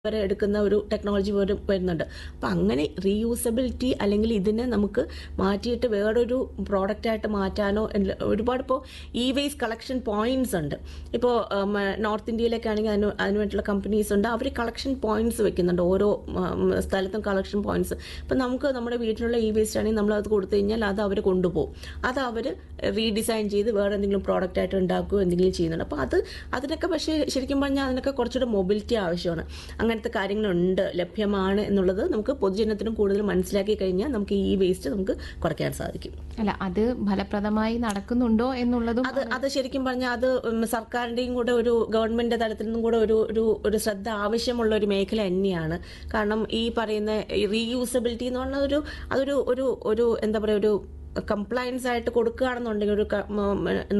വരെ എടുക്കുന്ന ഒരു ടെക്നോളജി പോലും വരുന്നുണ്ട് അപ്പം അങ്ങനെ റീയൂസബിലിറ്റി അല്ലെങ്കിൽ ഇതിനെ നമുക്ക് മാറ്റിയിട്ട് വേറൊരു പ്രോഡക്റ്റായിട്ട് മാറ്റാനോ എല്ല- ഒരുപാട് ഇപ്പോൾ ഇ വേസ്റ്റ് കളക്ഷൻ പോയിന്റ്സ് ഉണ്ട് ഇപ്പോൾ നോർത്ത് ഇന്ത്യയിലൊക്കെ ആണെങ്കിൽ അതിന് അതിന് വേണ്ടിയിട്ടുള്ള കമ്പനീസ് ഉണ്ട് അവർ കളക്ഷൻ പോയിന്റ്സ് വെക്കുന്നുണ്ട് ഓരോ ഉം, സ്ഥലത്തും കളക്ഷൻ പോയിന്റ്സ് ഇപ്പം നമുക്ക് നമ്മുടെ വീട്ടിലുള്ള ഇ വേസ്റ്റ് ആണെങ്കിൽ നമ്മൾ അത് കൊടുത്തു കഴിഞ്ഞാൽ അത് അവർ കൊണ്ടുപോകും അത് അവർ റീഡിസൈൻ ചെയ്ത് വേറെ എന്തെങ്കിലും പ്രോഡക്റ്റ് ആയിട്ട് ഉണ്ടാക്കുകയോ എന്തെങ്കിലും ചെയ്യുന്നുണ്ട് അപ്പോൾ അത് അതിനൊക്കെ പക്ഷേ ശരിക്കും പറഞ്ഞാൽ അതിനൊക്കെ കുറച്ചുകൂടെ മൊബിലിറ്റി ആവശ്യമാണ് അങ്ങനത്തെ കാര്യങ്ങളുണ്ട് ലഭ്യമാണ് എന്നുള്ളത് നമുക്ക് പൊതുജനത്തിനും കൂടുതൽ മനസ്സിലാക്കി കഴിഞ്ഞാൽ നമുക്ക് ഈ വേസ്റ്റ് നമുക്ക് കുറയ്ക്കാൻ സാധിക്കും അല്ല അത് ഫലപ്രദമായി നടക്കുന്നുണ്ടോ എന്നുള്ളതും അത് അത് ശരിക്കും പറഞ്ഞാൽ അത് ഉം, സർക്കാരിന്റെയും കൂടെ ഒരു ഗവൺമെന്റ് തലത്തിൽ നിന്നും കൂടെ ഒരു ഒരു ഒരു ശ്രദ്ധ ആവശ്യമുള്ള ഒരു മേഖല തന്നെയാണ് കാരണം ഈ പറയുന്ന റീയൂസബിലിറ്റി എന്ന് പറഞ്ഞ ഒരു അതൊരു ഒരു ഒരു എന്താ പറയുക ഒരു കംപ്ലയൻസ് ആയിട്ട് കൊടുക്കുകയാണെന്നുണ്ടെങ്കിൽ ഒരു ക- മ- മ-